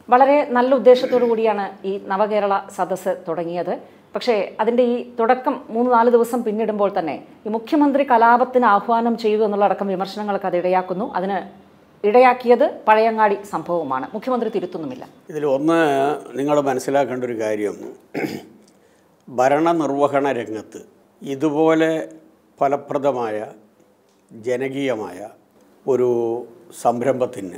വളരെ നല്ല ഉദ്ദേശത്തോടു കൂടിയാണ് ഈ നവകേരള സദസ്സ് തുടങ്ങിയത് പക്ഷേ അതിൻ്റെ ഈ തുടക്കം മൂന്ന് നാല് ദിവസം പിന്നിടുമ്പോൾ തന്നെ ഈ മുഖ്യമന്ത്രി കലാപത്തിന് ആഹ്വാനം ചെയ്തു എന്നുള്ളടക്കം വിമർശനങ്ങൾക്ക് അത് ഇടയാക്കുന്നു അതിന് ഇടയാക്കിയത് പഴയങ്ങാടി സംഭവമാണ് മുഖ്യമന്ത്രി തിരുത്തുന്നുമില്ല ഇതിൽ ഒന്ന് നിങ്ങൾ മനസ്സിലാക്കേണ്ട ഒരു കാര്യം ഭരണനിർവഹണ രംഗത്ത് ഇതുപോലെ ഫലപ്രദമായ ജനകീയമായ ഒരു സംരംഭത്തിന്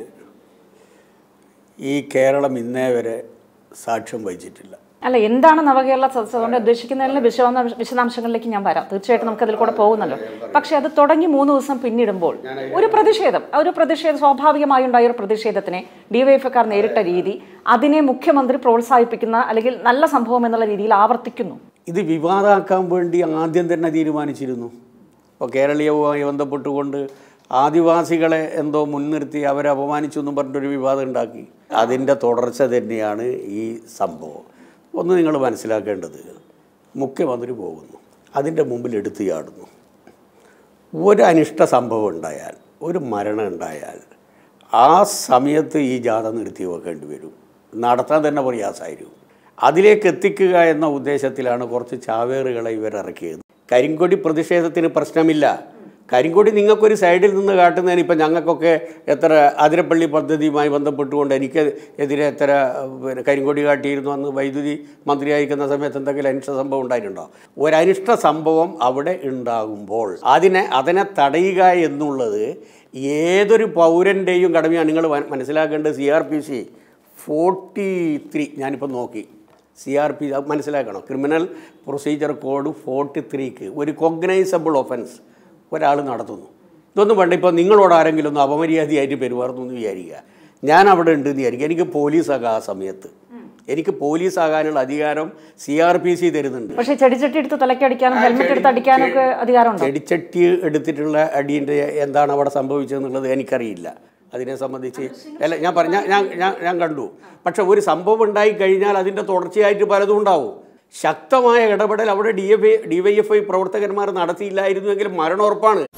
ഈ കേരളം ഇന്നേ വരെ സാക്ഷ്യം വഹിച്ചിട്ടില്ല അല്ല എന്താണ് നവകേരള സദസ്സ് അതുകൊണ്ട് ഉദ്ദേശിക്കുന്നതിന് വിശദാംശ വിശദാംശങ്ങളിലേക്ക് ഞാൻ വരാം തീർച്ചയായിട്ടും നമുക്ക് അതിൽ കൂടെ പോകുന്നല്ലോ പക്ഷെ അത് തുടങ്ങി മൂന്ന് ദിവസം പിന്നിടുമ്പോൾ ഒരു പ്രതിഷേധം ആ ഒരു പ്രതിഷേധം സ്വാഭാവികമായി ഉണ്ടായ ഒരു പ്രതിഷേധത്തിനെ ഡിവൈഎഫ്ഐക്കാർ നേരിട്ട രീതി അതിനെ മുഖ്യമന്ത്രി പ്രോത്സാഹിപ്പിക്കുന്ന അല്ലെങ്കിൽ നല്ല സംഭവം എന്നുള്ള രീതിയിൽ ആവർത്തിക്കുന്നു ഇത് വിവാദമാക്കാൻ വേണ്ടി ആദ്യം തന്നെ തീരുമാനിച്ചിരുന്നു ഇപ്പോൾ കേരളീയവുമായി ബന്ധപ്പെട്ടുകൊണ്ട് ആദിവാസികളെ എന്തോ മുൻനിർത്തി അവരെ അപമാനിച്ചു എന്നും പറഞ്ഞിട്ടൊരു വിവാദം ഉണ്ടാക്കി അതിൻ്റെ തുടർച്ച തന്നെയാണ് ഈ സംഭവം ഒന്ന് നിങ്ങൾ മനസ്സിലാക്കേണ്ടത് മുഖ്യമന്ത്രി പോകുന്നു അതിൻ്റെ മുമ്പിൽ എടുത്തു ചാടുന്നു ഒരു അനിഷ്ട സംഭവം ഉണ്ടായാൽ ഒരു മരണം ഉണ്ടായാൽ ആ സമയത്ത് ഈ ജാഥ നിർത്തി വെക്കേണ്ടി വരും നടത്താൻ തന്നെ പ്രയാസമായിരിക്കും അതിലേക്ക് എത്തിക്കുക എന്ന ഉദ്ദേശത്തിലാണ് കുറച്ച് ചാവേറുകളെ ഇവരിറക്കിയത് കരിങ്കൊടി പ്രതിഷേധത്തിന് പ്രശ്നമില്ല കരിങ്കൊടി നിങ്ങൾക്കൊരു സൈഡിൽ നിന്ന് കാട്ടുന്നതിന് ഇപ്പം ഞങ്ങൾക്കൊക്കെ എത്ര അതിരപ്പള്ളി പദ്ധതിയുമായി ബന്ധപ്പെട്ടുകൊണ്ട് എനിക്ക് എതിരെ എത്ര പിന്നെ കരിങ്കൊടി കാട്ടിയിരുന്നു അന്ന് വൈദ്യുതി മന്ത്രിയായിരിക്കുന്ന സമയത്ത് എന്തെങ്കിലും അനിഷ്ട സംഭവം ഉണ്ടായിട്ടുണ്ടോ ഒരനിഷ്ട സംഭവം അവിടെ ഉണ്ടാകുമ്പോൾ അതിനെ അതിനെ തടയുക എന്നുള്ളത് ഏതൊരു പൗരൻ്റെയും കടമയാണ് നിങ്ങൾ മനസ്സിലാക്കേണ്ടത് C R P C forty three ഞാനിപ്പോൾ നോക്കി സി ആർ പി മനസ്സിലാക്കണം ക്രിമിനൽ പ്രൊസീജിയർ കോഡ് ഫോർട്ടി ത്രീക്ക് ഒരു കൊഗ്നൈസബിൾ ഒഫൻസ് ഒരാൾ നടത്തുന്നു ഇതൊന്നും വേണ്ട ഇപ്പോൾ നിങ്ങളോട് ആരെങ്കിലും ഒന്ന് അപമര്യാദയായിട്ട് പെരുമാറുന്നു എന്ന് വിചാരിക്കുക ഞാൻ അവിടെ ഉണ്ട് എന്ന് വിചാരിക്കുക എനിക്ക് പോലീസാകാം ആ സമയത്ത് എനിക്ക് പോലീസാകാനുള്ള അധികാരം സി ആർ പി സി തരുന്നുണ്ട് പക്ഷേ ചെടിച്ചട്ടി എടുത്ത് തലക്കടിക്കാനും ഹെൽമെറ്റ് എടുത്ത് അടിക്കാനും ഒക്കെ അധികാരമുണ്ടോ ചെടിച്ചട്ടി എടുത്തിട്ടുള്ള അടീൻ്റെ എന്താണ് അവിടെ സംഭവിച്ചതെന്നുള്ളത് എനിക്കറിയില്ല അതിനെ സംബന്ധിച്ച് അല്ല ഞാൻ പറഞ്ഞ ഞാൻ ഞാൻ ഞാൻ കണ്ടു പക്ഷെ ഒരു സംഭവം ഉണ്ടായി കഴിഞ്ഞാൽ അതിൻ്റെ തുടർച്ചയായിട്ട് പലതും ഉണ്ടാവും ശക്തമായ ഇടപെടൽ അവിടെ D F I D Y F I പ്രവർത്തകന്മാർ നടത്തിയില്ലായിരുന്നുവെങ്കിൽ മരണം ഉറപ്പാണ്